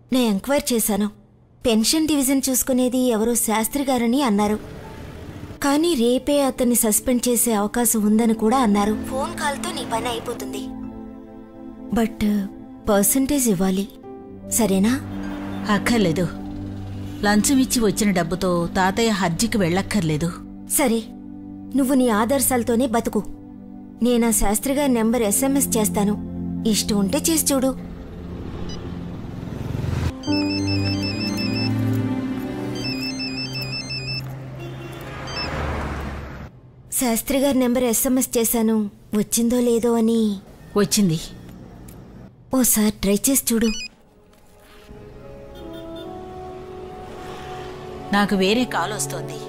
నేను ఎంక్వైర్ చేశాను pension division చూసుకునేది ఎవరో శాస్త్రి గారని అన్నారు కానీ రేపే అతన్ని సస్పెండ్ చేసే అవకాశం ఉందని కూడా అన్నారు ఫోన్ కాల్తో నీ పని అయిపోతుంది బట్ పర్సంటేజ్ ఇవ్వాలి సరేనా అక్కర్లేదు లంచం ఇచ్చి వచ్చిన డబ్బుతో తాతయ్య హజ్జికి వెళ్ళక్కర్లేదు సరే నువ్వు నీ ఆదర్శాలతోనే బతుకు నేను ఆ శాస్త్రి గారి నెంబర్ ఎస్ఎంఎస్ చేస్తాను ఇష్టం ఉంటే చేసి చూడు శాస్త్రి గారి నెంబర్ ఎస్ఎంఎస్ చేశాను వచ్చిందో లేదో అని వచ్చింది ఓసారి ట్రై చేసి చూడు నాకు వేరే కాల్ వస్తోంది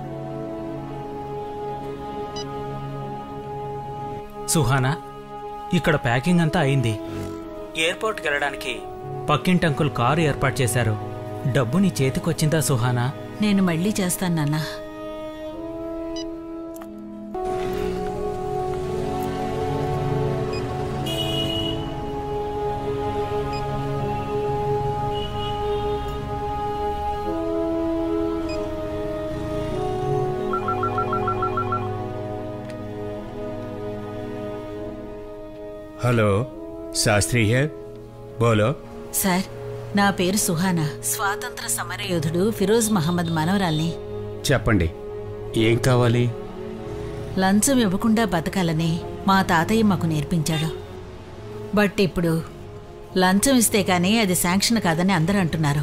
సుహానా ఇక్కడ ప్యాకింగ్ అంతా అయింది ఎయిర్పోర్ట్కి వెళ్ళడానికి పక్కింటి అంకుల్ కారు ఏర్పాటు చేశారు డబ్బు నీ చేతికొచ్చిందా సుహానా నేను మళ్ళీ చేస్తాను నాన్న हेलो शास्त्री है बोलो సార్ నా పేరు సుహానా స్వాతంత్ర సమరయోధుడు ఫిరోజ్ మహమ్మద్ మనవరాల్ని చెప్పండి ఏం కావాలి లంచం ఇవ్వకుండా బతకాలని మా తాతయ్య మాకు నేర్పించాడు బట్ ఇప్పుడు లంచం ఇస్తే కానీ అది శాంక్షన్ కాదని అందరూ అంటున్నారు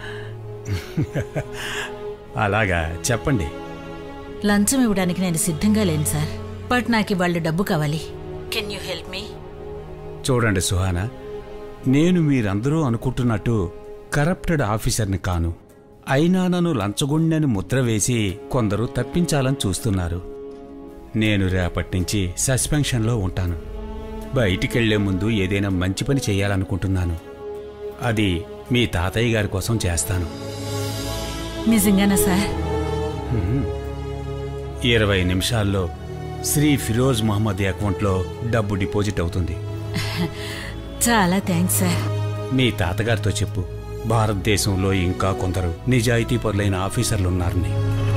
అలాగా చెప్పండి లంచం ఇవ్వడానికి నేను సిద్ధంగా లేను సార్ బట్ నాకు ఇవాళ డబ్బు కావాలి కెన్ యూ హెల్ప్ మీ చూడండి సుహానా నేను మీరందరూ అనుకుంటున్నట్టు కరప్టెడ్ ఆఫీసర్ని కాను అయినా నన్ను లంచగొండని ముద్ర వేసి కొందరు తప్పించాలని చూస్తున్నారు నేను రేపటి నుంచి సస్పెన్షన్లో ఉంటాను బయటికెళ్లే ముందు ఏదైనా మంచి పని చేయాలనుకుంటున్నాను అది మీ తాతయ్య గారి కోసం చేస్తాను నిజంగానా సార్ ఇరవై నిమిషాల్లో శ్రీ ఫిరోజ్ మహమ్మద్ అకౌంట్లో డబ్బు డిపాజిట్ అవుతుంది చాలా థ్యాంక్స్ సార్ మీ తాతగారితో చెప్పు భారతదేశంలో ఇంకా కొందరు నిజాయితీ పరులైన ఆఫీసర్లు ఉన్నారని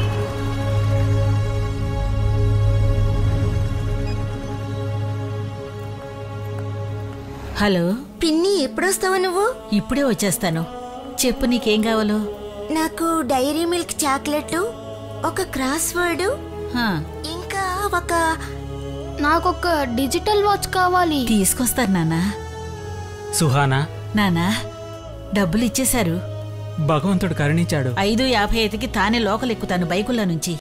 హలో పిన్ని ఎప్పుడొస్తావు నువ్వు ఇప్పుడే వచ్చేస్తాను చెప్పు నీకేం కావాలో నాకు డైరీ మిల్క్ చాక్లెట్ ఒక క్రాస్ వర్డ్ హా, ఇంకా ఒక నాకొక డిజిటల్ వాచ్ కావాలి తీసుకొస్తాను నాన్నా సుహానా నానా డబ్బులు ఇచ్చేశారు భగవంతుడు కరుణించాడు ఐదు యాభై ఐదుకి తానే లోకలెక్కుతాను బైకుల్లో నుంచి